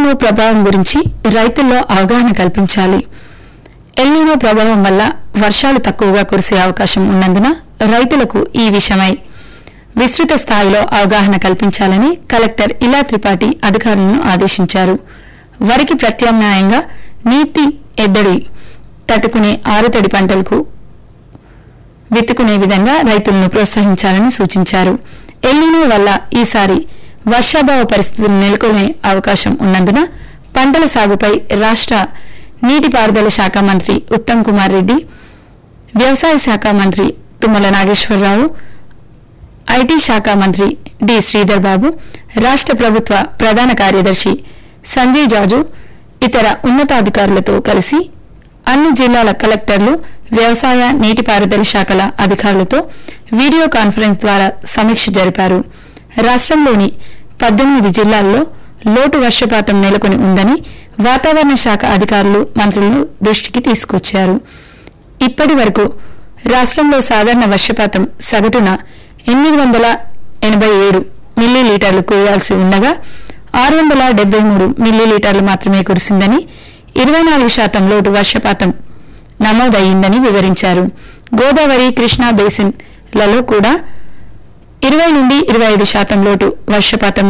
El Niño ప్రభావం గురించి రైతుల్లో అవగాహన కల్పించాలి ఎల్నినో ప్రభావం వల్ల వర్షాలు తక్కువగా కురిసే అవకాశం ఉన్నందున రైతులకు ఈ విషయమై విస్తృత స్థాయిలో అవగాహన కల్పించాలని కలెక్టర్ ఇలా త్రిపాఠి అధికారులను ఆదేశించారు వరికి ప్రత్యామ్నాయంగా నీటి ఎద్దడి తట్టుకునే ఆరుతడి పంటలకు విత్తుకునే విధంగా రైతులను ప్రోత్సహించాలని సూచించారు ఎల్నినో వల్ల ఈసారి వర్షాభావ పరిస్థితులు నెలకొనే అవకాశం ఉన్నందున పంటల సాగుపై రాష్ట నీటిపారుదల శాఖ మంత్రి ఉత్తమ్ కుమార్ రెడ్డి వ్యవసాయ శాఖ మంత్రి తుమ్మల నాగేశ్వరరావు ఐటీ శాఖ మంత్రి డి శ్రీధర్ బాబు రాష్ట ప్రభుత్వ ప్రధాన కార్యదర్శి సంజయ్ జాజు ఇతర ఉన్నతాధికారులతో కలిసి అన్ని జిల్లాల కలెక్టర్లు వ్యవసాయ నీటిపారుదల శాఖల అధికారులతో వీడియో కాన్ఫరెన్స్ ద్వారా సమీక్ష జరిపారు రాష్ట్రంలోని పద్దెనిమిది జిల్లాల్లో లోటు వర్షపాతం నెలకొని ఉందని వాతావరణ శాఖ అధికారులు మంత్రులు దృష్టికి తీసుకొచ్చారు ఇప్పటి వరకు రాష్ట్రంలో సాధారణ వర్షపాతం సగటున ఎనిమిది వందల ఎనభై ఏడు మిల్లీలీటర్లు కురవాల్సి ఉండగా ఆరు వందల డెబ్బై మూడు మిల్లీలీటర్లు మాత్రమే కురిసిందని ఇరవై నాలుగు శాతం లోటు వర్షపాతం నమోదయ్యిందని వివరించారు గోదావరి కృష్ణా బేసిన్లలో కూడా ఇరవై నుండి ఇరవై ఐదు శాతం లోటు వర్షపాతం